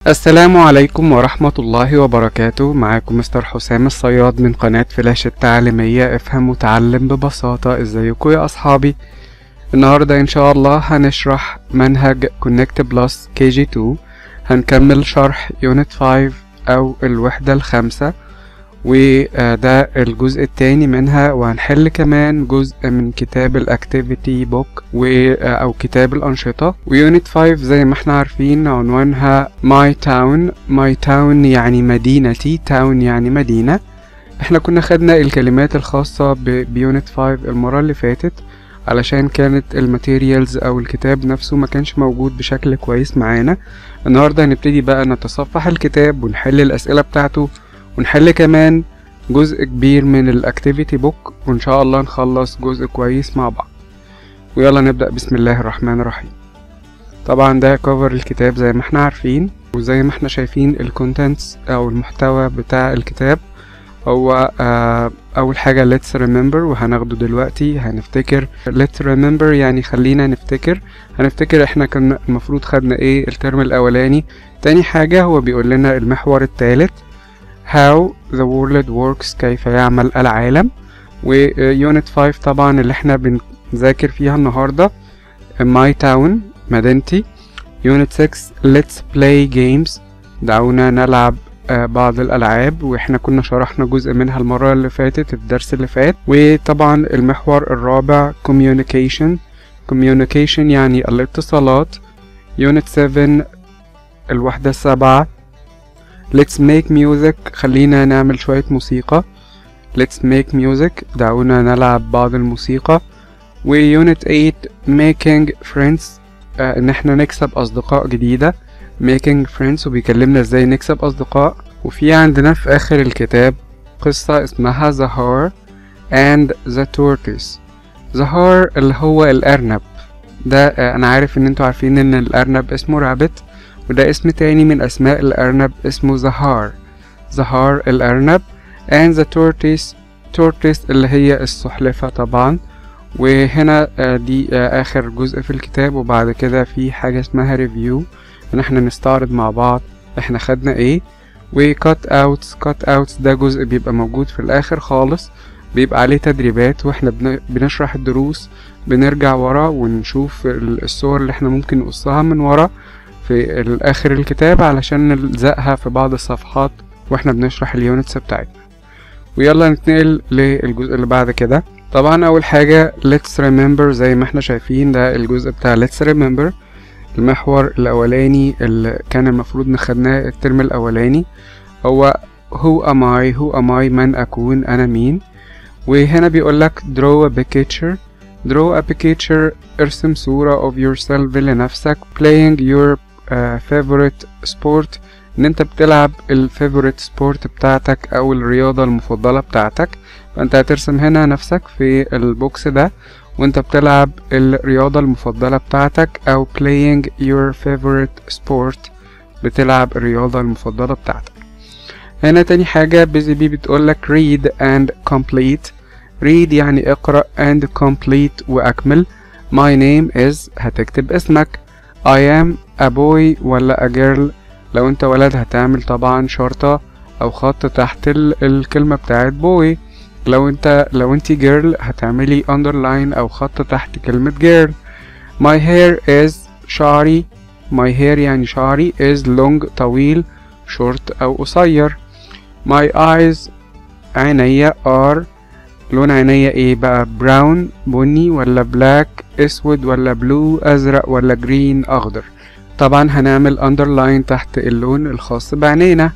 السلام عليكم ورحمة الله وبركاته معاكم مستر حسام الصياد من قناة فلاش التعليمية افهم وتعلم ببساطة ازيكم يا اصحابي النهاردة ان شاء الله هنشرح منهج كونكت بلس كي جي 2 هنكمل شرح يونت 5 او الوحدة الخامسة وده الجزء التاني منها وهنحل كمان جزء من كتاب الاكتيفيتي بوك او كتاب الانشطة ويونت 5 زي ما احنا عارفين عنوانها ماي تاون ماي تاون يعني مدينتي تاون يعني مدينة احنا كنا خدنا الكلمات الخاصة بيونت 5 المرة اللي فاتت علشان كانت الماتيريالز او الكتاب نفسه ما كانش موجود بشكل كويس معانا النهاردة هنبتدي بقى نتصفح الكتاب ونحل الاسئلة بتاعته ونحل كمان جزء كبير من الاكتيفيتي بوك وان شاء الله نخلص جزء كويس مع بعض ويلا نبدأ بسم الله الرحمن الرحيم طبعا ده كفر الكتاب زي ما احنا عارفين وزي ما احنا شايفين الكونتنتس او المحتوى بتاع الكتاب هو آه اول حاجة let's remember وهناخده دلوقتي هنفتكر let's remember يعني خلينا نفتكر هنفتكر احنا كنا المفروض خدنا ايه الترم الاولاني تاني حاجة هو بيقول لنا المحور الثالث how the world works كيف يعمل العالم ويونت 5 طبعا اللي احنا بنذاكر فيها النهاردة my town مدينتي يونت 6 let's play games دعونا نلعب بعض الألعاب وإحنا كنا شرحنا جزء منها المرة اللي فاتت الدرس اللي فات وطبعا المحور الرابع communication communication يعني الاتصالات يونت 7 الوحدة السابعة let's make music خلينا نعمل شوية موسيقى let's make music دعونا نلعب بعض الموسيقى ويونت 8 making friends آه ان احنا نكسب اصدقاء جديدة making friends وبيكلمنا ازاي نكسب اصدقاء وفي عندنا في اخر الكتاب قصة اسمها the hare and the tortoise the hare اللي هو الارنب ده آه انا عارف ان انتوا عارفين ان الارنب اسمه رابت وده اسم تاني من اسماء الارنب اسمه the hare the hare الارنب and the tortoise tortoise اللي هي السلحفة طبعا وهنا آه دي آه اخر جزء في الكتاب وبعد كده في حاجة اسمها ريفيو ان احنا نستعرض مع بعض احنا خدنا ايه وكات اوتس كات اوتس ده جزء بيبقى موجود في الاخر خالص بيبقى عليه تدريبات واحنا بنشرح الدروس بنرجع ورا ونشوف الصور اللي احنا ممكن نقصها من ورا في اخر الكتاب علشان نلزقها في بعض الصفحات واحنا بنشرح اليونتس بتاعتنا ويلا نتنقل للجزء اللي بعد كده طبعا اول حاجة let's remember زي ما احنا شايفين ده الجزء بتاع let's remember المحور الاولاني اللي كان المفروض نخدناه الترم الاولاني هو who am I who am I من اكون انا مين وهنا بيقولك draw a picture draw a picture ارسم صورة of yourself لنفسك playing your uh, favorite sport ان انت بتلعب الفيفوريت سبورت بتاعتك او الرياضة المفضلة بتاعتك فانت هترسم هنا نفسك في البوكس ده وانت بتلعب الرياضة المفضلة بتاعتك او playing your favorite sport بتلعب الرياضة المفضلة بتاعتك هنا تاني حاجة بيزي بي بتقولك read and complete read يعني اقرأ and complete واكمل my name is هتكتب اسمك I am a boy ولا a girl لو انت ولد هتعمل طبعا شرطة او خط تحت الكلمة بتاعت boy لو انت لو انت جيرل هتعملي underline او خط تحت كلمة girl my hair is شعري my hair يعني شعري is long طويل short او قصير my eyes عينيا are لون عينيا ايه بقى brown بني ولا black اسود ولا blue ازرق ولا green اخضر طبعا هنعمل underline تحت اللون الخاص بعينينا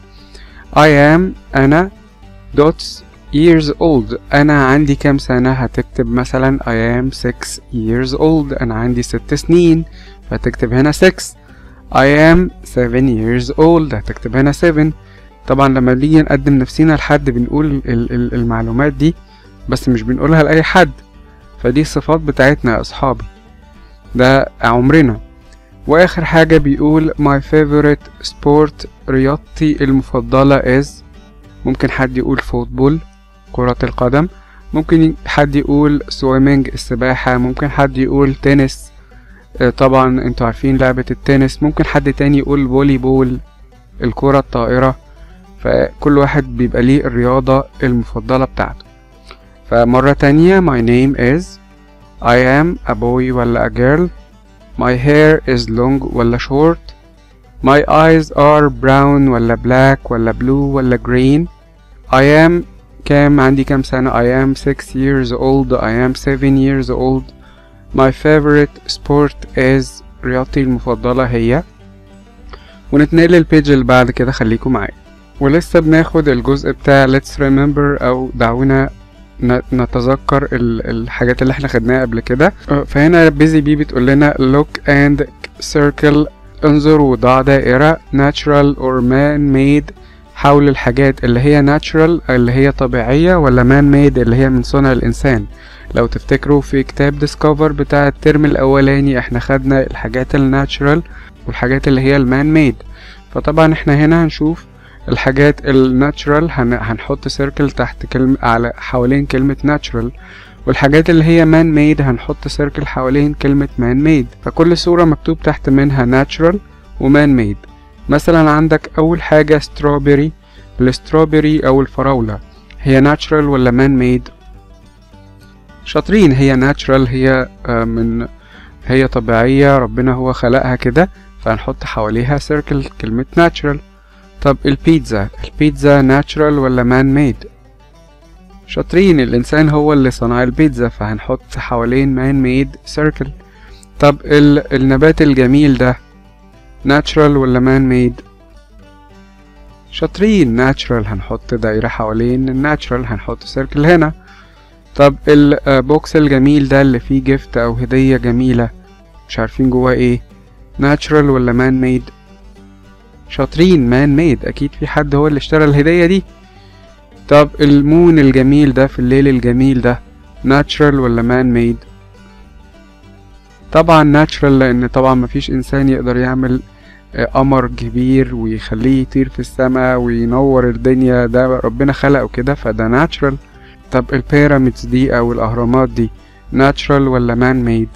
I am أنا dots years old أنا عندي كام سنة هتكتب مثلا I am six years old أنا عندي ست سنين فهتكتب هنا six I am seven years old هتكتب هنا seven طبعا لما بنيجي نقدم نفسينا لحد بنقول المعلومات دي بس مش بنقولها لأي حد فدي الصفات بتاعتنا يا أصحابي ده عمرنا واخر حاجة بيقول my favorite sport رياضتي المفضلة is ممكن حد يقول فوتبول كرة القدم ممكن حد يقول swimming السباحة ممكن حد يقول تنس طبعا انتوا عارفين لعبة التنس ممكن حد تاني يقول فولي بول الكرة الطائرة فكل واحد بيبقى ليه الرياضة المفضلة بتاعته فمرة تانية my name is I am a boy ولا a girl my hair is long ولا short my eyes are brown ولا black ولا blue ولا green I am كام عندي كام سنة I am 6 years old I am 7 years old my favorite sport is رياضتي المفضلة هي ونتنقل للبيج اللي بعد كده خليكم معايا ولسه بناخد الجزء بتاع let's remember أو دعونا نتذكر الحاجات اللي احنا خدناها قبل كده فهنا بيزي بي بتقول لنا look and circle انظر وضع دائرة natural or man made حول الحاجات اللي هي natural اللي هي طبيعية ولا man made اللي هي من صنع الإنسان لو تفتكروا في كتاب discover بتاع الترم الأولاني احنا خدنا الحاجات الناتشرال والحاجات اللي هي المان ميد فطبعا احنا هنا هنشوف الحاجات الناتشرال هنحط سيركل تحت كلمة على حوالين كلمة ناتشرال والحاجات اللي هي مان ميد هنحط سيركل حوالين كلمة مان ميد فكل صورة مكتوب تحت منها ناتشرال ومان ميد مثلا عندك أول حاجة ستروبري الستروبري أو الفراولة هي ناتشرال ولا مان ميد شاطرين هي ناتشرال هي من هي طبيعية ربنا هو خلقها كده فهنحط حواليها سيركل كلمة ناتشرال طب البيتزا البيتزا ناتشرال ولا مان ميد شاطرين الإنسان هو اللي صنع البيتزا فهنحط حوالين مان ميد سيركل طب ال... النبات الجميل ده ناتشرال ولا مان ميد شاطرين ناتشرال هنحط دايرة حوالين الناتشرال هنحط سيركل هنا طب البوكس الجميل ده اللي فيه جفت أو هدية جميلة مش عارفين جواه ايه ناتشرال ولا مان ميد شاطرين مان ميد اكيد في حد هو اللي اشترى الهدية دي طب المون الجميل ده في الليل الجميل ده ناتشرال ولا مان ميد طبعا ناتشرال لان طبعا مفيش انسان يقدر يعمل قمر كبير ويخليه يطير في السماء وينور الدنيا ده ربنا خلقه كده فده ناتشرال طب البيراميدز دي او الاهرامات دي ناتشرال ولا مان ميد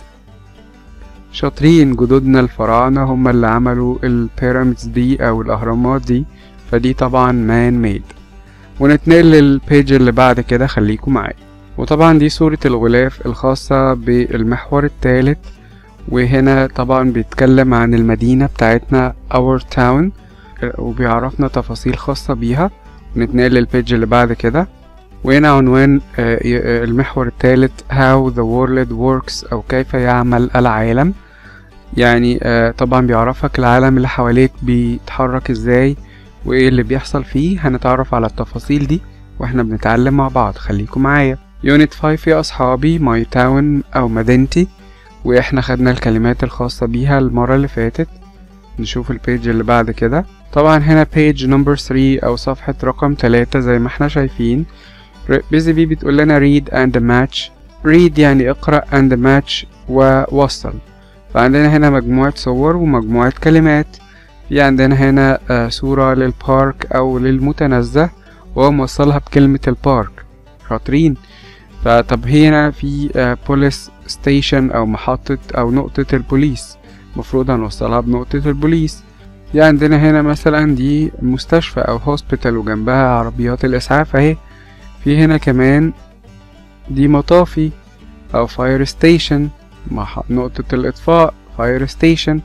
شاطرين جدودنا الفراعنة هم اللي عملوا البيراميدز دي او الاهرامات دي فدي طبعا مان ميد ونتنقل للبيج اللي بعد كده خليكم معايا وطبعا دي صورة الغلاف الخاصة بالمحور الثالث وهنا طبعا بيتكلم عن المدينة بتاعتنا our town وبيعرفنا تفاصيل خاصة بيها نتنقل للبيج اللي بعد كده وهنا عنوان المحور الثالث how the world works أو كيف يعمل العالم يعني طبعا بيعرفك العالم اللي حواليك بيتحرك ازاي وايه اللي بيحصل فيه هنتعرف على التفاصيل دي واحنا بنتعلم مع بعض خليكم معايا يونت 5 يا أصحابي ماي تاون أو مدينتي واحنا خدنا الكلمات الخاصة بيها المرة اللي فاتت نشوف البيج اللي بعد كده طبعا هنا بيج نمبر 3 أو صفحة رقم 3 زي ما احنا شايفين بيزي بي بتقول لنا read and match read يعني اقرأ and match ووصل فعندنا هنا مجموعة صور ومجموعة كلمات في عندنا هنا آه صورة للبارك أو للمتنزه وهو موصلها بكلمة البارك شاطرين فطب هنا في آه بوليس ستيشن أو محطة أو نقطة البوليس المفروض هنوصلها بنقطة البوليس في عندنا هنا مثلا دي مستشفى أو هوسبيتال وجنبها عربيات الإسعاف أهي في هنا كمان دي مطافي أو فاير ستيشن نقطة الإطفاء فاير ستيشن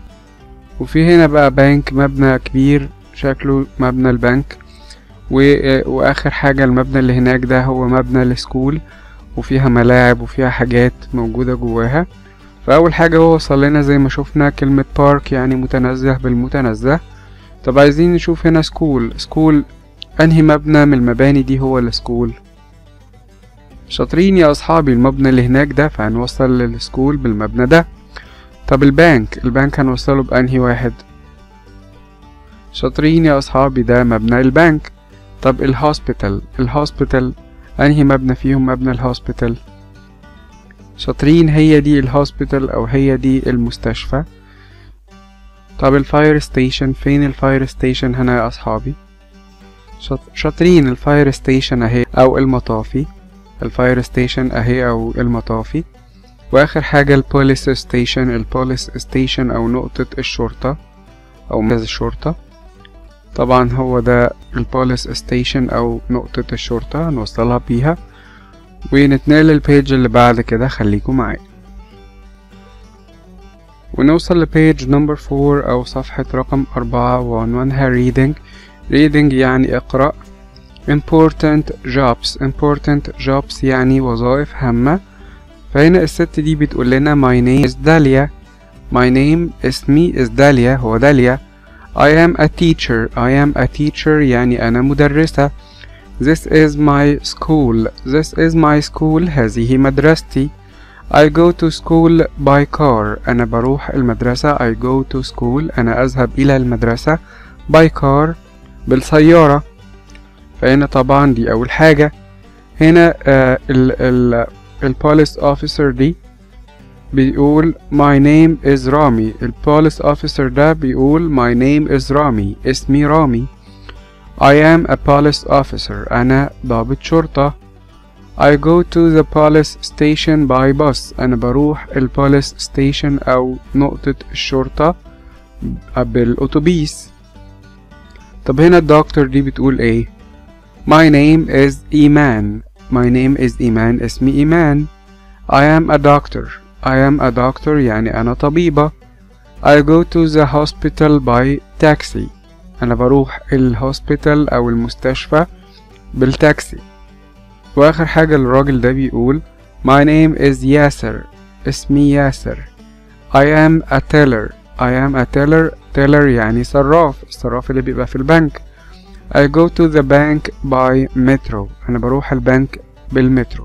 وفي هنا بقى بنك مبنى كبير شكله مبنى البنك و... واخر حاجة المبنى اللي هناك ده هو مبنى السكول وفيها ملاعب وفيها حاجات موجودة جواها فأول حاجة هو وصل لنا زي ما شفنا كلمة بارك يعني متنزه بالمتنزه طب عايزين نشوف هنا سكول سكول أنهي مبنى من المباني دي هو السكول شاطرين يا أصحابي المبنى اللي هناك ده فهنوصل للسكول بالمبنى ده طب البنك البنك هنوصله بأنهي واحد شاطرين يا أصحابي ده مبنى البنك طب الهوسبيتال الهوسبيتال أنهي مبنى فيهم مبنى الهوسبيتال شاطرين هي دي الهوسبيتال أو هي دي المستشفى طب الفاير ستيشن فين الفاير ستيشن هنا يا أصحابي شاطرين الفاير ستيشن أهي أو المطافي الفاير ستيشن أهي أو المطافي واخر حاجة البوليس ستيشن البوليس ستيشن او نقطة الشرطة او مركز الشرطة طبعا هو ده البوليس ستيشن او نقطة الشرطة هنوصلها بيها ونتنقل للبيج اللي بعد كده خليكم معايا ونوصل لبيج نمبر فور أو صفحة رقم أربعة وعنوانها reading reading يعني اقرأ important jobs important jobs يعني وظائف هامة فهنا الست دي بتقول لنا my name is Dalia my name اسمي is Dalia هو داليا I am a teacher I am a teacher يعني أنا مدرسة This is my school This is my school هذه مدرستي I go to school by car أنا بروح المدرسة I go to school أنا أذهب إلى المدرسة by car بالسيارة فهنا طبعا دي أول حاجة هنا آه ال ال البوليس اوفيسر دي بيقول my name is رامي البوليس اوفيسر ده بيقول my name is رامي اسمي رامي I am a police officer أنا ضابط شرطة I go to the police station by bus أنا بروح البوليس ستيشن أو نقطة الشرطة بالأتوبيس طب هنا الدكتور دي بتقول ايه My name is إيمان My name is إيمان اسمي إيمان I am a doctor I am a doctor يعني أنا طبيبة I go to the hospital by taxi أنا بروح الهوسبيتال أو المستشفى بالتاكسي وآخر حاجة الراجل ده بيقول My name is ياسر اسمي ياسر I am a teller I am a teller teller يعني صراف الصراف اللي بيبقى في البنك I go to the bank by metro أنا بروح البنك بالمترو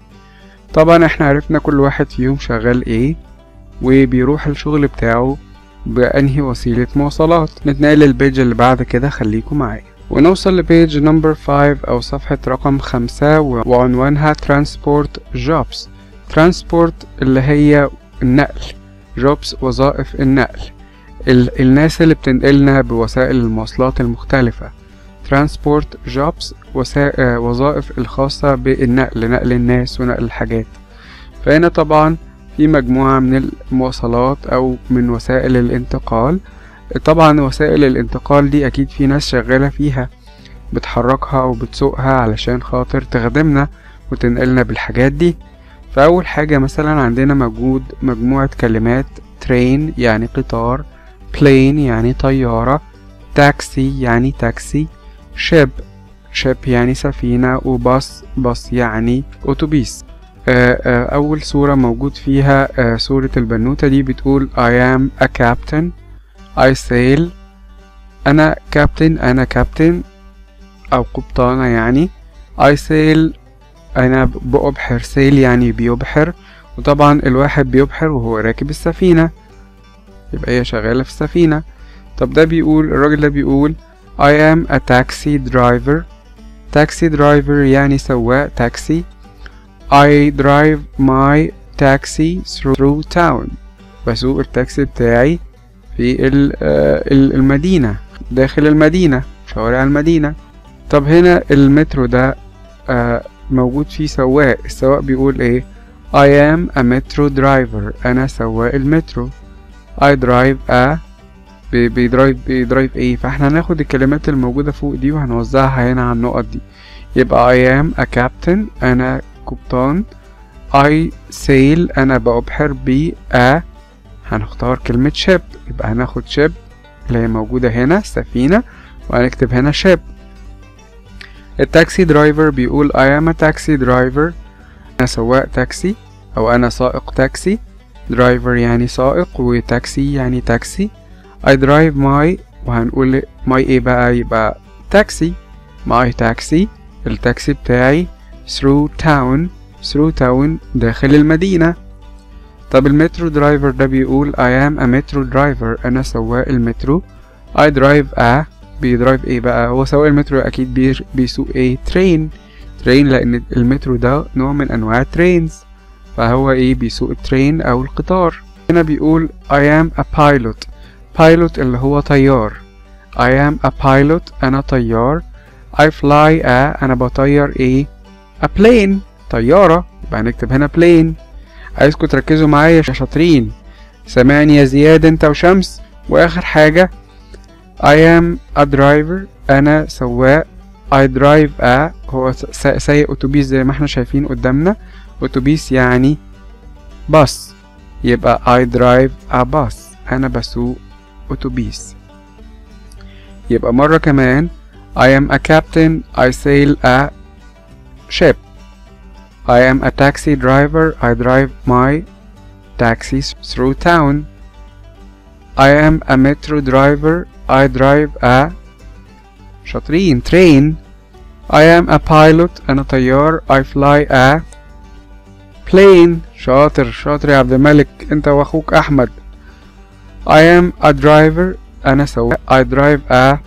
طبعا احنا عرفنا كل واحد فيهم شغال ايه وبيروح الشغل بتاعه بأنهي وسيلة مواصلات نتنقل للبيج اللي بعد كده خليكم معايا ونوصل لبيج نمبر 5 أو صفحة رقم خمسة وعنوانها transport jobs transport اللي هي النقل jobs وظائف النقل ال الناس اللي بتنقلنا بوسائل المواصلات المختلفة transport jobs وسائل وظائف الخاصة بالنقل نقل الناس ونقل الحاجات فهنا طبعا في مجموعة من المواصلات أو من وسائل الانتقال طبعا وسائل الانتقال دي أكيد في ناس شغالة فيها بتحركها وبتسوقها علشان خاطر تخدمنا وتنقلنا بالحاجات دي فأول حاجة مثلا عندنا موجود مجموعة كلمات train يعني قطار plane يعني طيارة تاكسي يعني تاكسي ship ship يعني سفينة وباص باص يعني أتوبيس أول صورة موجود فيها صورة البنوتة دي بتقول I am a captain I sail أنا كابتن أنا كابتن أو قبطانة يعني I sail أنا بأبحر سيل يعني بيبحر وطبعا الواحد بيبحر وهو راكب السفينة يبقى هي شغالة في السفينة طب ده بيقول الراجل ده بيقول I am a taxi driver taxi driver يعني سواق تاكسي I drive my taxi through town بسوق التاكسي بتاعي في المدينة داخل المدينة شوارع المدينة طب هنا المترو ده موجود فيه سواق السواق بيقول ايه I am a metro driver أنا سواق المترو I drive a بيدرايف بيدرايف ايه فاحنا هناخد الكلمات الموجودة فوق دي وهنوزعها هنا على النقط دي يبقى I am a captain أنا قبطان I sail أنا بأبحر ب a هنختار كلمة ship يبقى هناخد ship اللي هي موجودة هنا سفينة وهنكتب هنا ship التاكسي درايفر بيقول I am a taxi driver أنا سواق تاكسي أو أنا سائق تاكسي درايفر يعني سائق وتاكسي يعني تاكسي I drive my وهنقول my ايه بقى يبقى تاكسي my taxi التاكسي بتاعي through town through town داخل المدينة طب المترو درايفر ده بيقول I am a metro driver أنا سواق المترو I drive a بيدرايف ايه بقى هو سواق المترو أكيد بيسوق ايه ترين ترين لأن المترو ده نوع من أنواع الترينز فهو ايه بيسوق الترين أو القطار هنا بيقول I am a pilot pilot اللي هو طيار I am a pilot أنا طيار I fly a أنا بطير ايه a plane طيارة يبقى هنكتب هنا plane عايزكم تركزوا معايا يا شاطرين سامعني يا زياد انت وشمس واخر حاجة I am a driver أنا سواق I drive a هو سا- سايق أتوبيس زي ما احنا شايفين قدامنا أتوبيس يعني باص يبقى I drive a bus أنا بسوق أتوبيس يبقى مرة كمان I am a captain I sail a ship I am a taxi driver I drive my taxis through town I am a metro driver I drive a شاطرين train I am a pilot أنا طيار I fly a plane شاطر شاطر يا عبد الملك أنت وأخوك أحمد I am a driver أنا سواق I drive a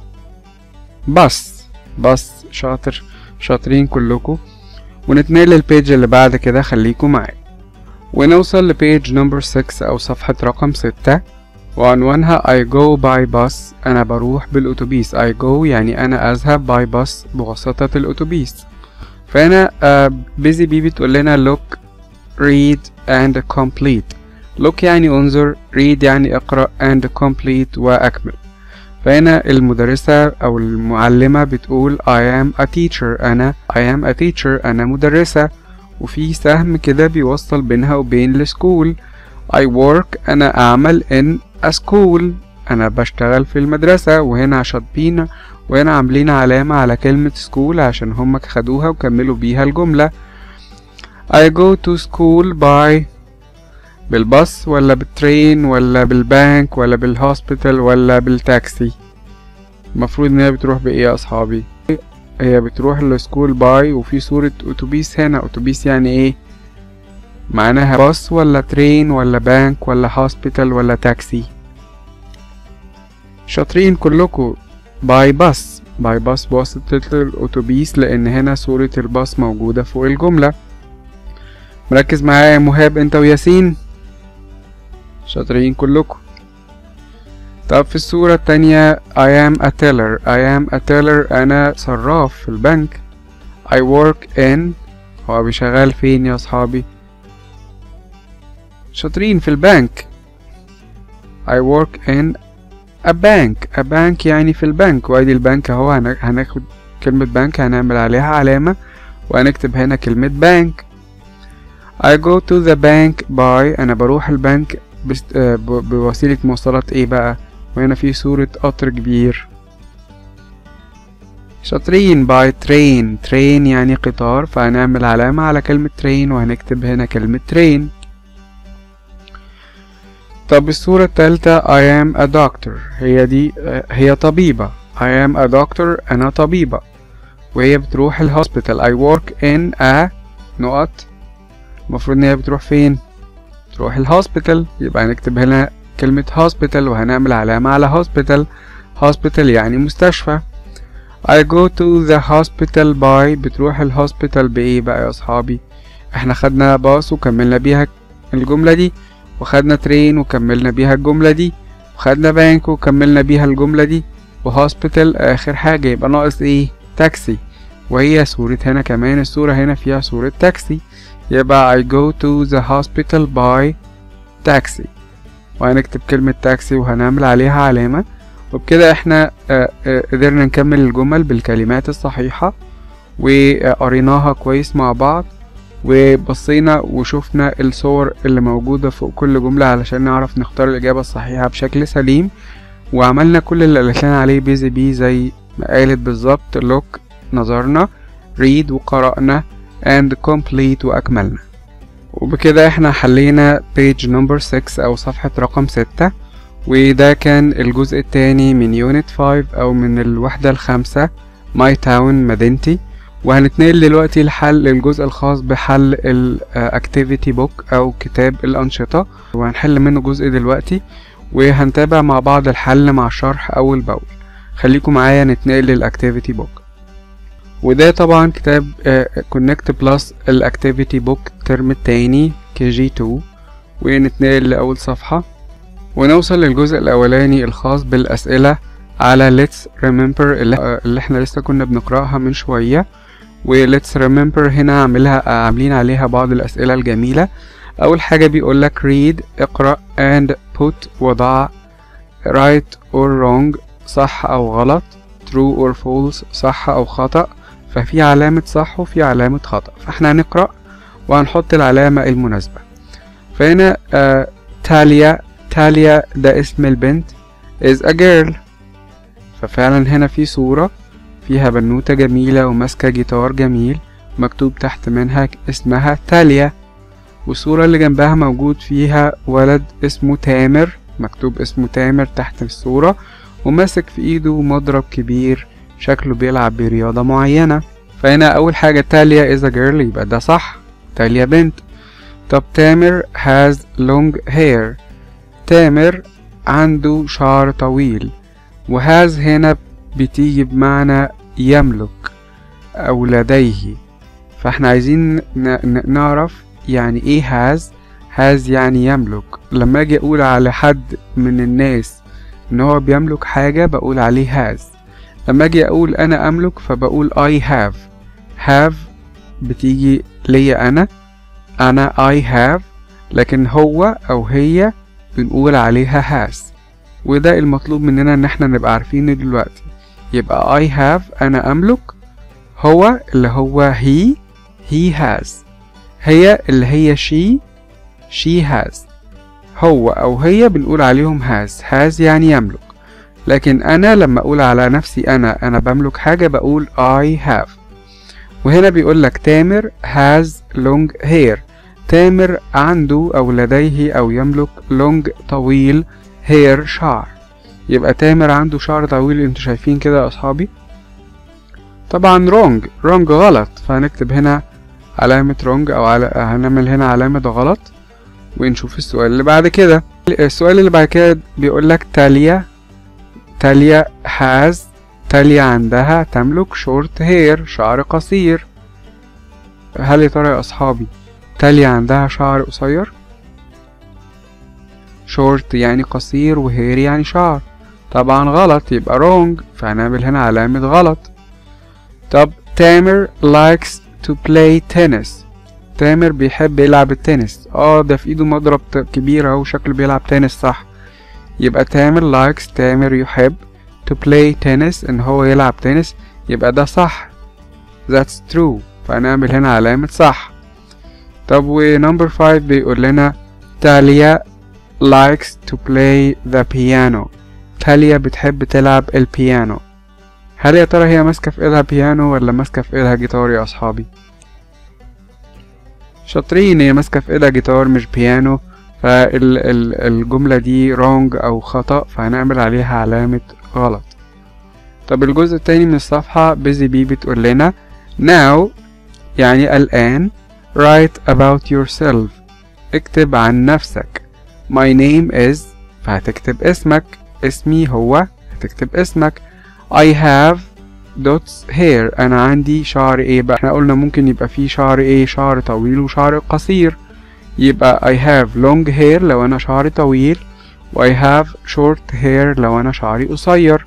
bus bus شاطر شاطرين كلكم ونتنقل للبيج اللي بعد كده خليكم معايا ونوصل لبيج نمبر 6 أو صفحة رقم 6 وعنوانها I go by bus أنا بروح بالأتوبيس I go يعني أنا أذهب by bus بواسطة الأتوبيس فهنا uh, busy بي بتقول لنا look read and complete look يعني انظر read يعني اقرأ and complete وأكمل فهنا المدرسة أو المعلمة بتقول I am a teacher أنا I am a teacher أنا مدرسة وفي سهم كده بيوصل بينها وبين السكول I work أنا أعمل in a school أنا بشتغل في المدرسة وهنا شاطبين وهنا عاملين علامة على كلمة school عشان هما خدوها وكملوا بيها الجملة I go to school by بالباص ولا بالترين ولا بالبنك ولا بالهوسبيتال ولا بالتاكسي المفروض ان هي بتروح بايه يا اصحابي هي بتروح للسكول باي وفي صورة اتوبيس هنا اتوبيس يعني ايه معناها باص ولا ترين ولا بنك ولا هوسبيتال ولا تاكسي شاطرين كلكم باي باص باي باص بواسطة الاتوبيس لان هنا صورة الباص موجودة فوق الجملة مركز معايا يا مهاب انت وياسين شاطرين كلكم طب في الصورة التانية I am a teller I am a teller أنا صراف في البنك I work in هو بيشغال فين يا صحابي شاطرين في البنك I work in a bank a bank يعني في البنك وادي البنك اهو هن- هناخد كلمة بنك هنعمل عليها علامة وهنكتب هنا كلمة بنك I go to the bank by أنا بروح البنك بست... آه، ب- بوسيلة مواصلات ايه بقى وهنا في صورة قطر كبير شاطرين باي ترين ترين يعني قطار فهنعمل علامة على كلمة ترين وهنكتب هنا كلمة ترين طب الصورة التالتة I am a doctor هي دي آه، هي طبيبة I am a doctor أنا طبيبة وهي بتروح الهوسبيتال I work in a نقط المفروض ان هي بتروح فين تروح الهوسبيتال يبقى هنكتب هنا كلمة هوسبيتال وهنعمل علامة على هوسبيتال هوسبيتال يعني مستشفى I go to the hospital by بتروح الهوسبيتال بإيه بقى يا أصحابي احنا خدنا باص وكملنا بيها الجملة دي وخدنا ترين وكملنا بيها الجملة دي وخدنا بنك وكملنا بيها الجملة دي وهوسبيتال آخر حاجة يبقى ناقص إيه تاكسي وهي صورة هنا كمان الصورة هنا فيها صورة تاكسي يبقى I go to the hospital by taxi وهنكتب كلمة تاكسي وهنعمل عليها علامة وبكده احنا آه، آه، قدرنا نكمل الجمل بالكلمات الصحيحة وقريناها كويس مع بعض وبصينا وشفنا الصور اللي موجودة فوق كل جملة علشان نعرف نختار الإجابة الصحيحة بشكل سليم وعملنا كل اللي قالت لنا عليه بيزي بي زي ما قالت بالظبط look نظرنا read وقرأنا and complete وأكملنا وبكده احنا حلينا page number 6 أو صفحة رقم 6 وده كان الجزء التاني من يونت 5 أو من الوحدة الخامسة ماي تاون مدينتي وهنتنقل دلوقتي لحل الجزء الخاص بحل الاكتيفيتي بوك أو كتاب الأنشطة وهنحل منه جزء دلوقتي وهنتابع مع بعض الحل مع الشرح أول بأول خليكم معايا نتنقل للاكتيفيتي بوك وده طبعا كتاب كونكت بلس الاكتيفيتي بوك الترم التاني كي جي 2 ونتنقل لأول صفحة ونوصل للجزء الأولاني الخاص بالأسئلة على let's remember اللي, آه، اللي احنا لسه كنا بنقرأها من شوية و let's remember هنا عاملها عاملين عليها بعض الأسئلة الجميلة أول حاجة بيقولك read اقرأ and put وضع right or wrong صح أو غلط true or false صح أو خطأ ففي علامة صح وفي علامة خطأ فاحنا هنقرأ وهنحط العلامة المناسبة فهنا آه تاليا تاليا ده اسم البنت is a girl ففعلا هنا في صورة فيها بنوتة جميلة وماسكة جيتار جميل مكتوب تحت منها اسمها تاليا والصورة اللي جنبها موجود فيها ولد اسمه تامر مكتوب اسمه تامر تحت الصورة وماسك في ايده مضرب كبير شكله بيلعب برياضة معينة فهنا أول حاجة تاليا is a girl يبقى ده صح تاليا بنت طب تامر has long hair تامر عنده شعر طويل وهاز هنا بتيجي بمعنى يملك أو لديه فاحنا عايزين نعرف يعني ايه هاز هاز يعني يملك لما اجي اقول على حد من الناس ان هو بيملك حاجة بقول عليه هاز لما اجي اقول انا املك فبقول I have have بتيجي ليا انا انا I have لكن هو او هي بنقول عليها has وده المطلوب مننا ان احنا نبقى عارفينه دلوقتي يبقى I have انا املك هو اللي هو he he has هي اللي هي she she has هو أو هي بنقول عليهم has has يعني يملك لكن أنا لما أقول على نفسي أنا أنا بملك حاجة بقول I have وهنا بيقول لك تامر has long hair تامر عنده أو لديه أو يملك long طويل hair شعر يبقى تامر عنده شعر طويل انتوا شايفين كده يا أصحابي طبعا wrong wrong غلط فهنكتب هنا علامة wrong أو على... هنعمل هنا علامة غلط ونشوف السؤال اللي بعد كده السؤال اللي بعد كده بيقول لك تاليا تاليا has تاليا عندها تملك short hair شعر قصير هل يا ترى يا أصحابي تاليا عندها شعر قصير short يعني قصير وهير يعني شعر طبعا غلط يبقى wrong فهنعمل هنا علامة غلط طب تامر likes to play tennis تامر بيحب يلعب التنس اه ده في ايده مضرب كبير اهو شكله بيلعب تنس صح يبقى تامر likes تامر يحب to play tennis ان هو يلعب تنس يبقى ده صح that's true فهنعمل هنا علامة صح طب و number 5 بيقول لنا تاليا likes to play the piano تاليا بتحب تلعب البيانو هل يا ترى هي ماسكة في ايدها بيانو ولا ماسكة في ايدها جيتار يا اصحابي شاطرين هي ماسكة في ايدها جيتار مش بيانو فالجملة دي wrong او خطأ فهنعمل عليها علامة غلط طب الجزء التاني من الصفحة بيزي بي بتقول لنا now يعني الآن write about yourself اكتب عن نفسك my name is فهتكتب اسمك اسمي هو هتكتب اسمك I have dots hair أنا عندي شعر ايه بقى احنا قلنا ممكن يبقى فيه شعر ايه شعر طويل وشعر قصير يبقى I have long hair لو أنا شعري طويل و I have short hair لو أنا شعري قصير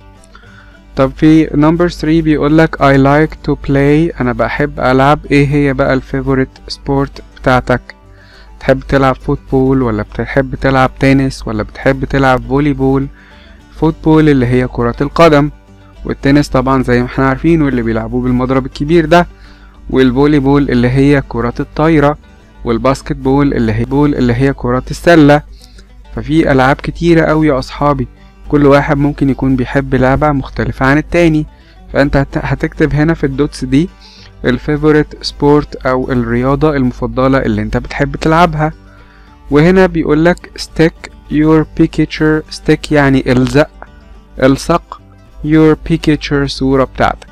طب في number 3 بيقولك I like to play أنا بحب ألعب ايه هي بقى الفيفوريت سبورت بتاعتك بتحب تلعب فوتبول ولا بتحب تلعب تنس ولا بتحب تلعب فولي بول فوتبول اللي هي كرة القدم والتنس طبعا زي ما احنا عارفين واللي بيلعبوه بالمضرب الكبير ده والفولي بول اللي هي كرة الطايرة والباسكت بول اللي هي بول اللي هي كرة السلة ففي ألعاب كتيرة أوي يا أصحابي كل واحد ممكن يكون بيحب لعبة مختلفة عن التاني فأنت هتكتب هنا في الدوتس دي الفيفوريت سبورت أو الرياضة المفضلة اللي أنت بتحب تلعبها وهنا بيقولك stick your picture stick يعني الزق الصق your picture صورة بتاعتك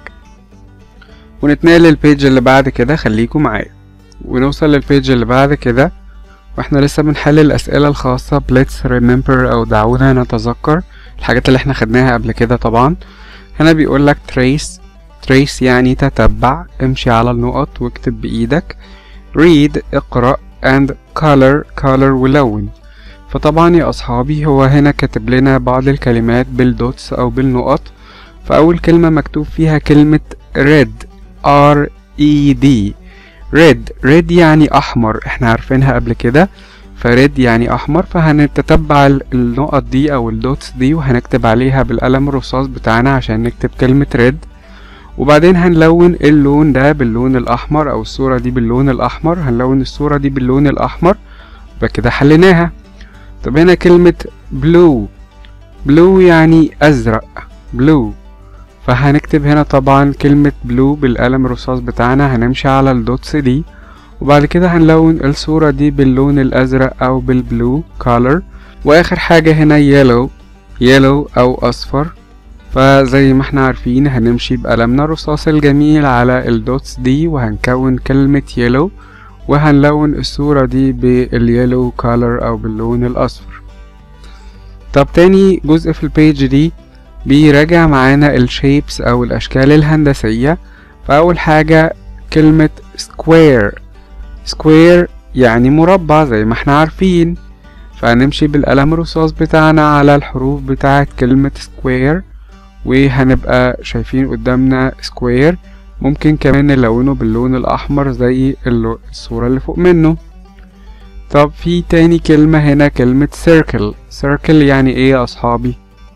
ونتنقل للبيج اللي بعد كده خليكم معايا ونوصل للبيج اللي بعد كده واحنا لسه بنحل الأسئلة الخاصة بليتس ريمبر أو دعونا نتذكر الحاجات اللي احنا خدناها قبل كده طبعا هنا بيقولك trace trace يعني تتبع امشي على النقط واكتب بإيدك read اقرأ and color color ولون فطبعا يا أصحابي هو هنا كاتب لنا بعض الكلمات بالدوتس أو بالنقط فأول كلمة مكتوب فيها كلمة red R E D red red يعني أحمر احنا عارفينها قبل كده فريد يعني احمر فهنتتبع النقط دي او الدوتس دي وهنكتب عليها بالقلم الرصاص بتاعنا عشان نكتب كلمة ريد وبعدين هنلون اللون ده باللون الاحمر او الصورة دي باللون الاحمر هنلون الصورة دي باللون الاحمر بكده حليناها طب هنا كلمة بلو بلو يعني ازرق بلو فهنكتب هنا طبعا كلمة بلو بالقلم الرصاص بتاعنا هنمشي على الدوتس دي وبعد كده هنلون الصورة دي باللون الأزرق أو بالبلو color وآخر حاجة هنا yellow yellow أو أصفر فزي ما احنا عارفين هنمشي بقلمنا الرصاص الجميل على الدوتس دي وهنكون كلمة yellow وهنلون الصورة دي باليلو color أو باللون الأصفر طب تاني جزء في البيج دي بيراجع معانا الشيبس أو الأشكال الهندسية فأول حاجة كلمة square square يعني مربع زي ما احنا عارفين فهنمشي بالقلم الرصاص بتاعنا على الحروف بتاعة كلمة square وهنبقى شايفين قدامنا square ممكن كمان نلونه باللون الأحمر زي الصورة اللي فوق منه طب في تاني كلمة هنا كلمة circle circle يعني ايه يا أصحابي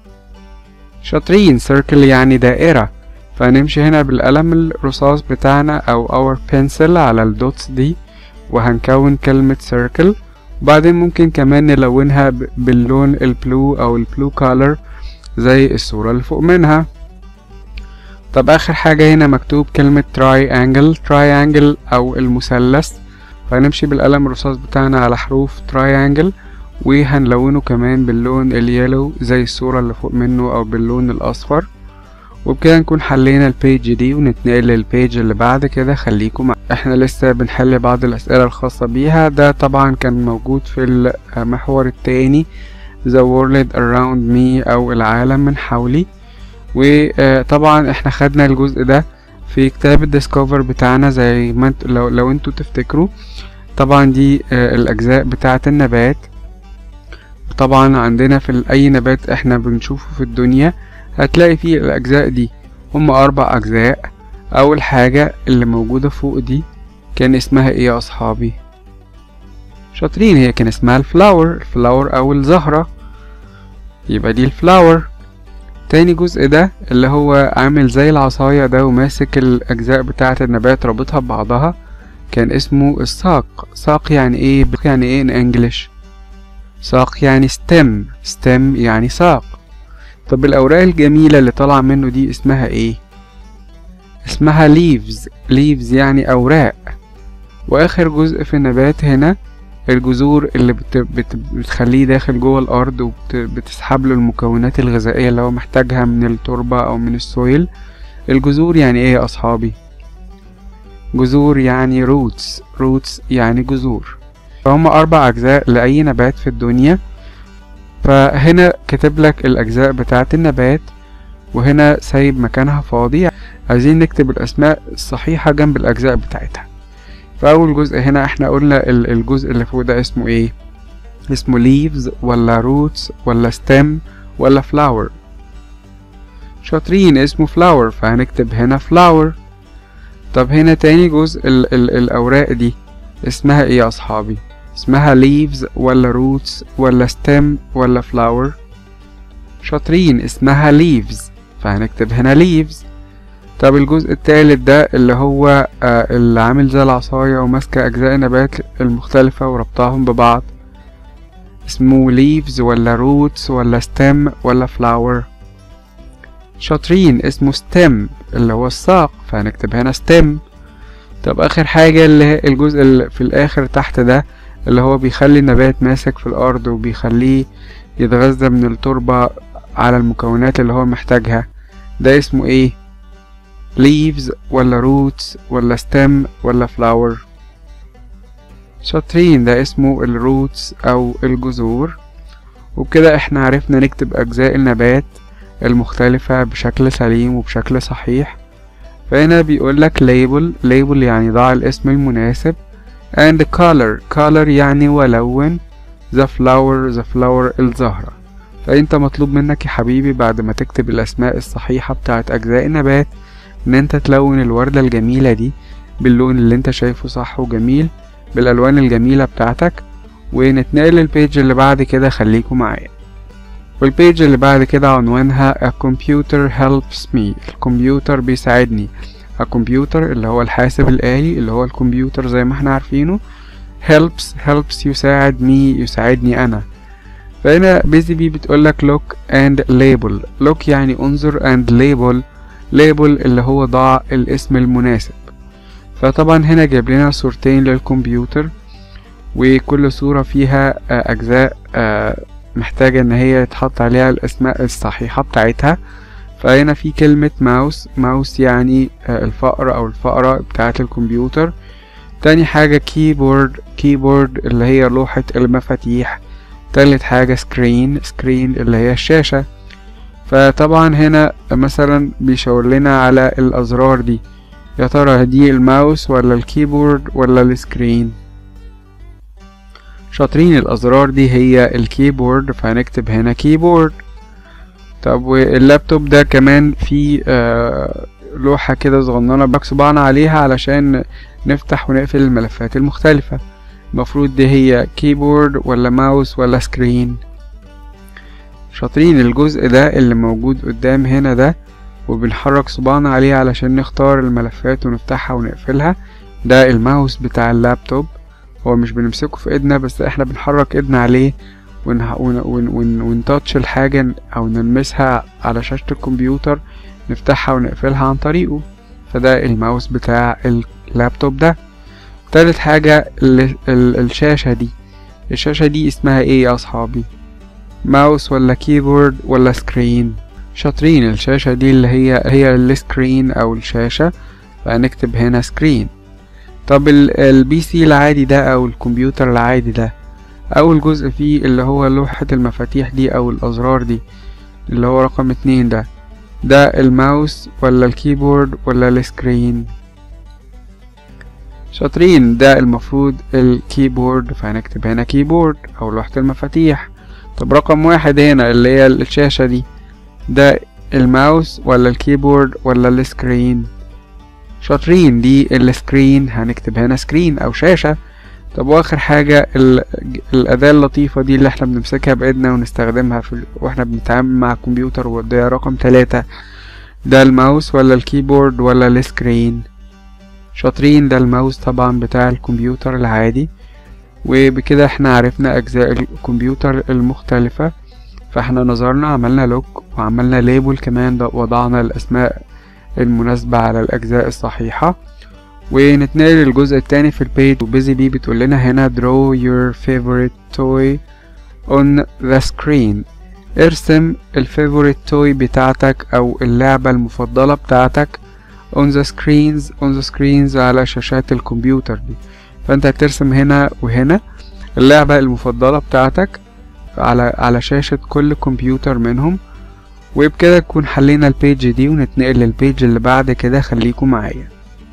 شاطرين circle يعني دائرة فهنمشي هنا بالقلم الرصاص بتاعنا أو our pencil على الدوتس دي وهنكون كلمة circle وبعدين ممكن كمان نلونها باللون البلو أو البلو color زي الصورة اللي فوق منها طب آخر حاجة هنا مكتوب كلمة triangle triangle أو المثلث فهنمشي بالقلم الرصاص بتاعنا على حروف triangle وهنلونه كمان باللون اليلو زي الصورة اللي فوق منه أو باللون الأصفر وبكده نكون حلينا البيج دي ونتنقل للبيج اللي بعد كده خليكم مع. احنا لسه بنحل بعض الأسئلة الخاصة بيها ده طبعا كان موجود في المحور التاني The World Around Me أو العالم من حولي وطبعا احنا خدنا الجزء ده في كتاب الديسكفر بتاعنا زي ما انت لو, لو انتوا تفتكروا طبعا دي الأجزاء بتاعة النبات طبعا عندنا في أي نبات احنا بنشوفه في الدنيا هتلاقي فيه الأجزاء دي هم أربع أجزاء أول حاجة اللي موجودة فوق دي كان اسمها ايه يا أصحابي شاطرين هي كان اسمها الفلاور الفلاور أو الزهرة يبقى دي الفلاور تاني جزء ده اللي هو عامل زي العصاية ده وماسك الأجزاء بتاعة النبات رابطها ببعضها كان اسمه الساق ساق يعني ايه يعني ايه in English ساق يعني stem stem يعني ساق طب الأوراق الجميلة اللي طالعة منه دي اسمها ايه اسمها leaves leaves يعني أوراق وآخر جزء في النبات هنا الجذور اللي بت... بت... بتخليه داخل جوه الأرض وبتسحب له المكونات الغذائية اللي هو محتاجها من التربة أو من السويل الجذور يعني ايه يا أصحابي جذور يعني roots roots يعني جذور فهم أربع أجزاء لأي نبات في الدنيا فهنا كاتب لك الأجزاء بتاعة النبات وهنا سايب مكانها فاضي عايزين نكتب الأسماء الصحيحة جنب الأجزاء بتاعتها فأول جزء هنا احنا قلنا الجزء اللي فوق ده اسمه ايه اسمه leaves ولا roots ولا stem ولا flower شاطرين اسمه flower فهنكتب هنا flower طب هنا تاني جزء ال ال الأوراق دي اسمها ايه يا أصحابي اسمها leaves ولا roots ولا stem ولا flower شاطرين اسمها leaves فهنكتب هنا leaves طب الجزء التالت ده اللي هو آه اللي عامل زي العصاية وماسكة أجزاء النبات المختلفة وربطاهم ببعض اسمه leaves ولا roots ولا stem ولا flower شاطرين اسمه stem اللي هو الساق فهنكتب هنا stem طب آخر حاجة اللي هي الجزء اللي في الآخر تحت ده اللي هو بيخلي النبات ماسك في الأرض وبيخليه يتغذى من التربة على المكونات اللي هو محتاجها ده اسمه ايه leaves ولا roots ولا stem ولا flower شاطرين ده اسمه الروتس أو الجذور وبكده احنا عرفنا نكتب أجزاء النبات المختلفة بشكل سليم وبشكل صحيح فهنا بيقول لك label label يعني ضع الاسم المناسب and color color يعني ولون the flower the flower الزهرة فانت مطلوب منك يا حبيبي بعد ما تكتب الاسماء الصحيحة بتاعت اجزاء النبات ان انت تلون الوردة الجميلة دي باللون اللي انت شايفه صح وجميل بالالوان الجميلة بتاعتك ونتنقل للبيج اللي بعد كده خليكم معايا والبيج اللي بعد كده عنوانها A computer helps me الكمبيوتر بيساعدني الكمبيوتر اللي هو الحاسب الآلي اللي هو الكمبيوتر زي ما احنا عارفينه helps helps يساعد me يساعدني أنا فهنا بيزي بي بتقولك look and label look يعني انظر and label label اللي هو ضع الاسم المناسب فطبعا هنا جايب لنا صورتين للكمبيوتر وكل صورة فيها أجزاء محتاجة إن هي يتحط عليها الأسماء الصحيحة بتاعتها فهنا في كلمة ماوس ماوس يعني الفأر أو الفأرة بتاعة الكمبيوتر تاني حاجة كيبورد كيبورد اللي هي لوحة المفاتيح تالت حاجة سكرين سكرين اللي هي الشاشة فطبعا هنا مثلا بيشاور لنا على الأزرار دي يا ترى دي الماوس ولا الكيبورد ولا السكرين شاطرين الأزرار دي هي الكيبورد فهنكتب هنا كيبورد طب واللابتوب ده كمان فيه آه لوحة كده صغننة بصبعنا عليها علشان نفتح ونقفل الملفات المختلفة المفروض دي هي كيبورد ولا ماوس ولا سكرين شاطرين الجزء ده اللي موجود قدام هنا ده وبنحرك صباعنا عليه علشان نختار الملفات ونفتحها ونقفلها ده الماوس بتاع اللابتوب هو مش بنمسكه في ايدنا بس احنا بنحرك ايدنا عليه ونتاتش الحاجة او نلمسها على شاشة الكمبيوتر نفتحها ونقفلها عن طريقه فده الماوس بتاع اللابتوب ده تالت حاجة ال ال الشاشة دي الشاشة دي اسمها ايه يا اصحابي ماوس ولا كيبورد ولا سكرين شاطرين الشاشة دي اللي هي هي السكرين او الشاشة فهنكتب هنا سكرين طب البي سي العادي ده او الكمبيوتر العادي ده اول جزء فيه اللي هو لوحة المفاتيح دي او الازرار دي اللي هو رقم اتنين ده ده الماوس ولا الكيبورد ولا السكرين شاطرين ده المفروض الكيبورد فهنكتب هنا كيبورد او لوحة المفاتيح طب رقم واحد هنا اللي هي الشاشة دي ده الماوس ولا الكيبورد ولا السكرين شاطرين دي السكرين هنكتب هنا سكرين او شاشة طب واخر حاجة الاداة اللطيفة دي اللي احنا بنمسكها بايدنا ونستخدمها في واحنا بنتعامل مع الكمبيوتر وده رقم تلاتة ده الماوس ولا الكيبورد ولا السكرين شاطرين ده الماوس طبعا بتاع الكمبيوتر العادي وبكده احنا عرفنا اجزاء الكمبيوتر المختلفة فاحنا نظرنا عملنا لوك وعملنا ليبل كمان وضعنا الاسماء المناسبة على الاجزاء الصحيحة ونتنقل للجزء التاني في البيج وبيزي بي بتقول لنا هنا draw your favorite toy on the screen ارسم الفيفوريت توي بتاعتك او اللعبة المفضلة بتاعتك on the screens on the screens على شاشات الكمبيوتر دي فانت هترسم هنا وهنا اللعبة المفضلة بتاعتك على على شاشة كل كمبيوتر منهم وبكده نكون حلينا البيج دي ونتنقل للبيج اللي بعد كده خليكم معايا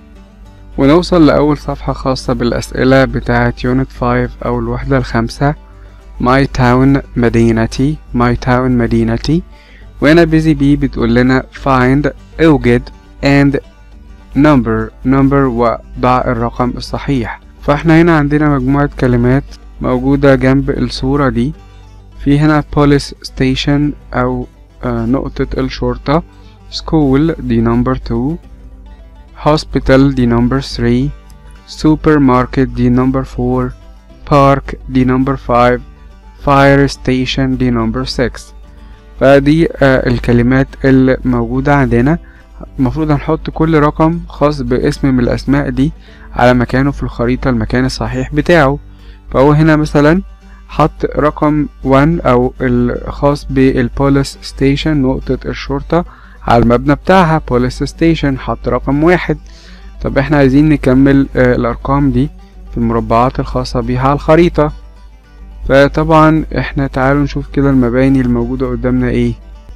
ونوصل لأول صفحة خاصة بالأسئلة بتاعة يونت 5 أو الوحدة الخامسة My town مدينتي My town مدينتي وهنا بيزي بي بتقول لنا find اوجد and number number وضع الرقم الصحيح فاحنا هنا عندنا مجموعة كلمات موجودة جنب الصورة دي في هنا police station أو آه نقطة الشرطة school دي number 2 hospital دي number 3 supermarket دي number 4 park دي number 5 fire station دي number 6 فدي آه الكلمات اللي موجودة عندنا المفروض هنحط كل رقم خاص باسم من الأسماء دي على مكانه في الخريطة المكان الصحيح بتاعه فهو هنا مثلا حط رقم 1 أو الخاص بالبوليس ستيشن نقطة الشرطة على المبنى بتاعها بوليس ستيشن حط رقم واحد طب احنا عايزين نكمل آه الأرقام دي في المربعات الخاصة بيها على الخريطة فطبعا احنا تعالوا نشوف كده المباني الموجودة قدامنا ايه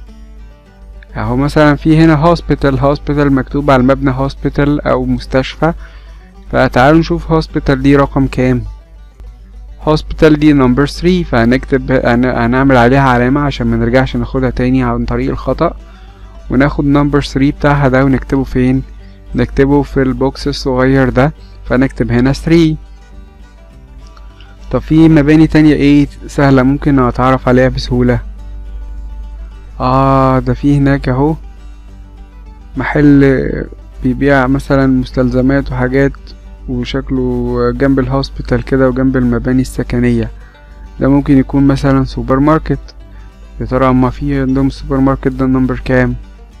اهو مثلا في هنا هوسبيتال هوسبيتال مكتوب على المبنى هوسبيتال او مستشفى فتعالوا نشوف هوسبيتال دي رقم كام هوسبيتال دي نمبر 3 فهنكتب هنعمل عليها علامة عشان ما نرجعش ناخدها تاني عن طريق الخطأ وناخد نمبر 3 بتاعها ده ونكتبه فين نكتبه في البوكس الصغير ده فنكتب هنا 3 طب في مباني تانية ايه سهلة ممكن اتعرف عليها بسهولة اه ده في هناك اهو محل بيبيع مثلا مستلزمات وحاجات وشكله جنب الهوسبيتال كده وجنب المباني السكنية ده ممكن يكون مثلا سوبر ماركت يا ترى اما في عندهم سوبر ماركت ده نمبر كام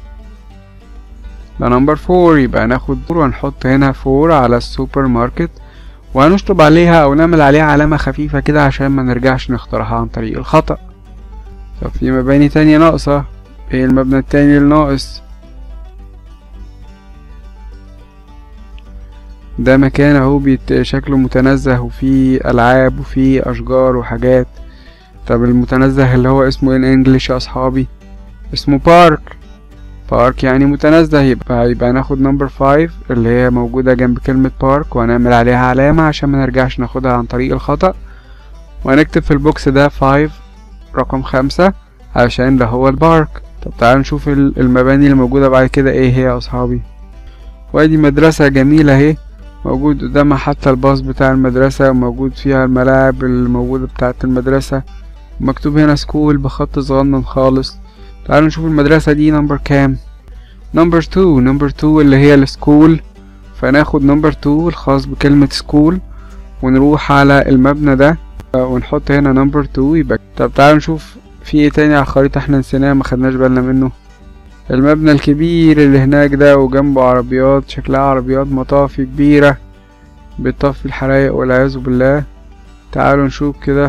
ده نمبر فور يبقى ناخد فور وهنحط هنا فور على السوبر ماركت وهنشطب عليها او نعمل عليها علامة خفيفة كده عشان ما نرجعش نختارها عن طريق الخطأ طب في مباني تانية ناقصة ايه المبنى التاني الناقص ده مكان اهو بيت شكله متنزه وفيه العاب وفيه اشجار وحاجات طب المتنزه اللي هو اسمه ان انجلش يا اصحابي اسمه بارك بارك يعني متنزه يبقى يبقى ناخد نمبر فايف اللي هي موجودة جنب كلمة بارك وهنعمل عليها علامة عشان ما نرجعش ناخدها عن طريق الخطأ وهنكتب في البوكس ده فايف رقم خمسة عشان ده هو البارك طب تعالوا نشوف المباني اللي موجودة بعد كده ايه هي يا اصحابي وادي مدرسة جميلة اهي موجود قدامها حتى الباص بتاع المدرسة وموجود فيها الملاعب الموجودة بتاعة المدرسة مكتوب هنا سكول بخط صغنن خالص تعالوا نشوف المدرسة دي نمبر كام نمبر تو نمبر تو اللي هي السكول فناخد نمبر تو الخاص بكلمة سكول ونروح على المبنى ده ونحط هنا نمبر تو يبقى طب تعالوا نشوف في ايه تاني على الخريطة احنا نسيناه ما خدناش بالنا منه المبنى الكبير اللي هناك ده وجنبه عربيات شكلها عربيات مطافي كبيرة بتطفي الحرايق والعياذ بالله تعالوا نشوف كده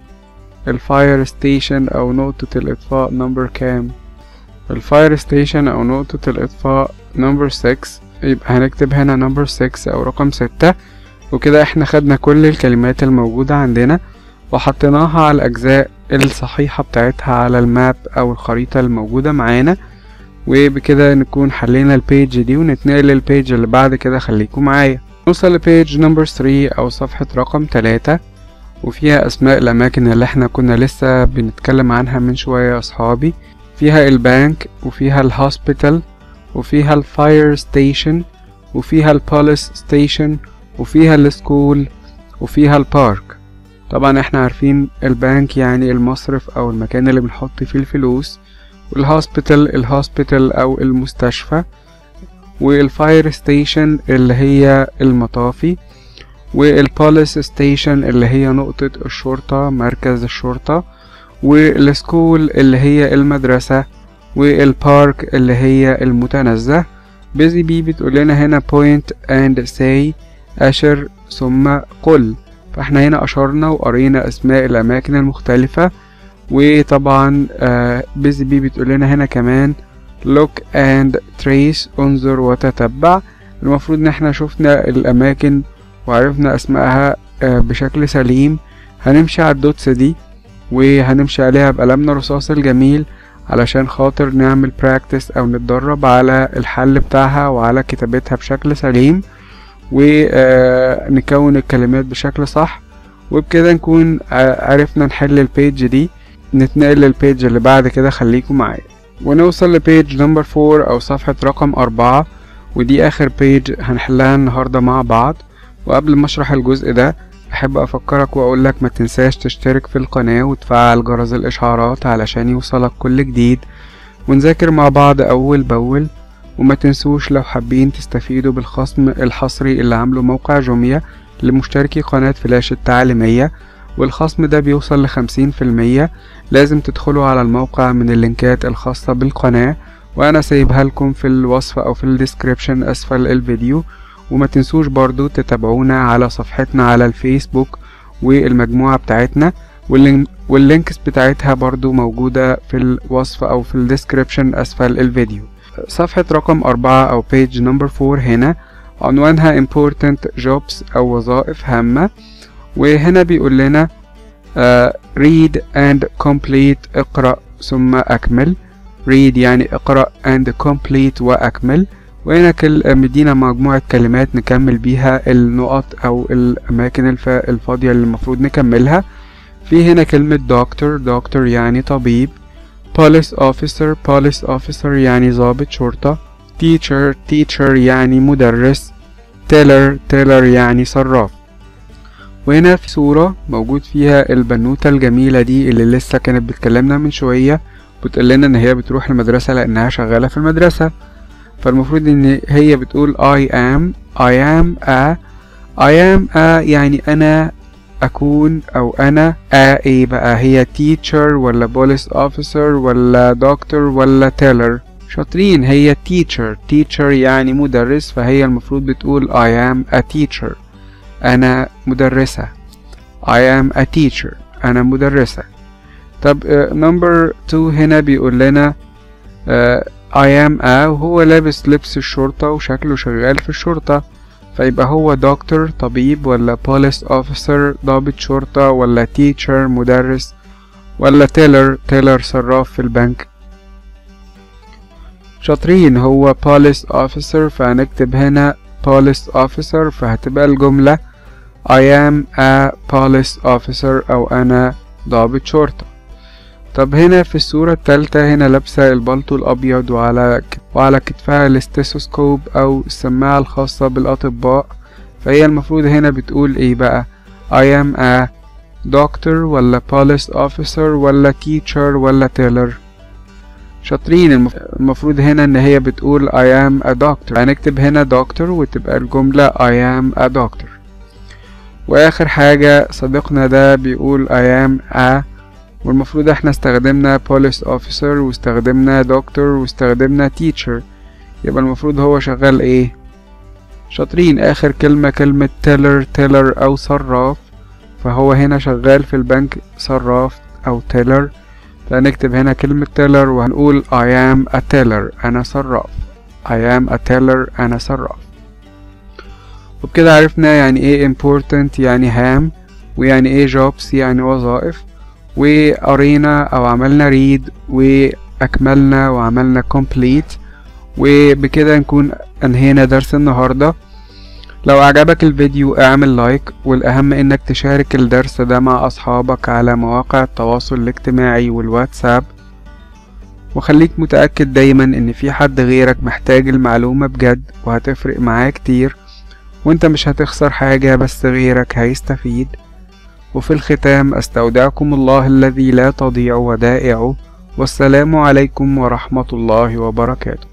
الفاير ستيشن او نقطة الاطفاء نمبر كام الفاير ستيشن او نقطة الاطفاء نمبر 6 يبقى هنكتب هنا نمبر 6 او رقم ستة وكده احنا خدنا كل الكلمات الموجودة عندنا وحطيناها على الاجزاء الصحيحة بتاعتها على الماب او الخريطة الموجودة معانا وبكده نكون حلينا البيج دي ونتنقل للبيج اللي بعد كده خليكم معايا نوصل لبيج نمبر 3 او صفحة رقم 3 وفيها اسماء الاماكن اللي احنا كنا لسه بنتكلم عنها من شوية يا اصحابي فيها البنك وفيها الهوسبيتال وفيها الفاير ستيشن وفيها البوليس ستيشن وفيها السكول وفيها البارك طبعا احنا عارفين البنك يعني المصرف او المكان اللي بنحط فيه الفلوس والهوسبيتال الهوسبيتال او المستشفى والفاير ستيشن اللي هي المطافي والبوليس ستيشن اللي هي نقطة الشرطة مركز الشرطة والسكول اللي هي المدرسة والبارك اللي هي المتنزه بيزي بي بتقول لنا هنا point and say أشر ثم قل فاحنا هنا أشرنا وقرينا أسماء الأماكن المختلفة وطبعا بيزي بي بتقول لنا هنا كمان look and trace انظر وتتبع المفروض ان احنا شفنا الأماكن وعرفنا أسمائها بشكل سليم هنمشي على الدوتس دي وهنمشي عليها بقلمنا الرصاص الجميل علشان خاطر نعمل براكتس او نتدرب على الحل بتاعها وعلى كتابتها بشكل سليم ونكون الكلمات بشكل صح وبكده نكون عرفنا نحل البيج دي نتنقل للبيج اللي بعد كده خليكم معايا ونوصل لبيج نمبر فور او صفحة رقم أربعة ودي اخر بيج هنحلها النهاردة مع بعض وقبل ما اشرح الجزء ده احب افكرك واقول لك ما تنساش تشترك في القناة وتفعل جرس الاشعارات علشان يوصلك كل جديد ونذاكر مع بعض اول باول وما تنسوش لو حابين تستفيدوا بالخصم الحصري اللي عامله موقع جوميا لمشتركي قناة فلاش التعليمية والخصم ده بيوصل لخمسين في المية لازم تدخلوا على الموقع من اللينكات الخاصة بالقناة وانا سايبها لكم في الوصف او في الديسكريبشن اسفل الفيديو وما تنسوش برضو تتابعونا على صفحتنا على الفيسبوك والمجموعة بتاعتنا واللينكس بتاعتها برضو موجودة في الوصف أو في الديسكريبشن أسفل الفيديو صفحة رقم أربعة أو page number فور هنا عنوانها important jobs أو وظائف هامة وهنا بيقول لنا uh, read and complete اقرأ ثم أكمل read يعني اقرأ and complete وأكمل وهنا كل مدينا مجموعة كلمات نكمل بيها النقط أو الأماكن الف... الفاضية اللي المفروض نكملها في هنا كلمة دكتور دكتور يعني طبيب police officer police officer يعني ضابط شرطة teacher teacher يعني مدرس teller teller يعني صراف وهنا في صورة موجود فيها البنوتة الجميلة دي اللي لسه كانت بتكلمنا من شوية بتقول لنا ان هي بتروح المدرسة لانها شغالة في المدرسة فالمفروض ان هي بتقول I am I am a I am a يعني انا اكون او انا a ايه بقى هي teacher ولا police officer ولا doctor ولا teller شاطرين هي teacher teacher يعني مدرس فهي المفروض بتقول I am a teacher أنا مدرسة I am a teacher أنا مدرسة طب نمبر uh, 2 هنا بيقول لنا uh, I am a وهو لابس لبس الشرطة وشكله شغال في الشرطة فيبقى هو دكتور طبيب ولا police officer ضابط شرطة ولا teacher مدرس ولا تيلر تيلر صراف في البنك شاطرين هو police officer فهنكتب هنا police officer فهتبقى الجملة I am a police officer أو أنا ضابط شرطة طب هنا في الصورة التالتة هنا لابسة البلطو الأبيض وعلى وعلى كتفها الاستيثوسكوب أو السماعة الخاصة بالأطباء فهي المفروض هنا بتقول ايه بقى I am a doctor ولا police officer ولا teacher ولا teller شاطرين المفروض هنا ان هي بتقول I am a doctor هنكتب هنا doctor وتبقى الجملة I am a doctor واخر حاجة صديقنا ده بيقول I am a والمفروض احنا استخدمنا police officer واستخدمنا doctor واستخدمنا teacher يبقى المفروض هو شغال ايه شاطرين اخر كلمة كلمة teller teller او صراف فهو هنا شغال في البنك صراف او teller فهنكتب هنا كلمة teller وهنقول I am a teller أنا صراف I am a teller أنا صراف وبكده عرفنا يعني ايه important يعني هام ويعني ايه jobs يعني وظائف وقرينا او عملنا read واكملنا وعملنا complete وبكده نكون انهينا درس النهارده لو أعجبك الفيديو اعمل لايك والأهم إنك تشارك الدرس ده مع أصحابك على مواقع التواصل الاجتماعي والواتساب وخليك متأكد دايما إن في حد غيرك محتاج المعلومة بجد وهتفرق معاه كتير وانت مش هتخسر حاجة بس غيرك هيستفيد وفي الختام أستودعكم الله الذي لا تضيع ودائعه والسلام عليكم ورحمة الله وبركاته